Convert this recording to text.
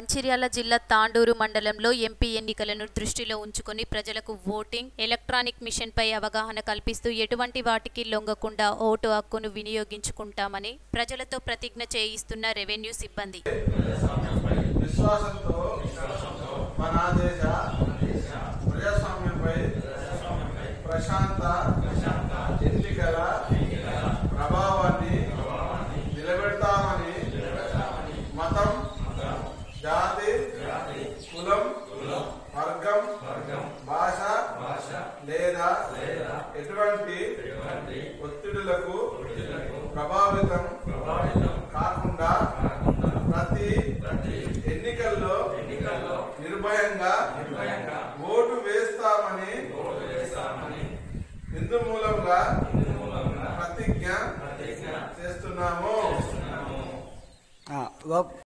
మంచిర్యాల జిల్లా తాండూరు మండలంలో ఎంపీ ఎన్నికలను దృష్టిలో ఉంచుకొని ప్రజలకు ఓటింగ్ ఎలక్ట్రానిక్ మిషన్పై అవగాహన కల్పిస్తూ ఎటువంటి వాటికి లొంగకుండా ఓటు హక్కును వినియోగించుకుంటామని ప్రజలతో ప్రతిజ్ఞ చేయిస్తున్న రెవెన్యూ సిబ్బంది విశ్వాసంతో మన దేశ ప్రజాస్వామ్యంపై ప్రశాంత ఎన్నికల ప్రభావాన్ని నిలబెడతామని మతం జాతి కులం వర్గం భాష లేదా ఎటువంటి ఒత్తిడులకు ప్రభావితం కాకుండా ప్రతి ఎన్నికల్లో నిర్భయంగా ఓటు వేస్తామని హిందూ మూలంగా ప్రతిజ్ఞ చేస్తున్నాము ఆ, ఓ-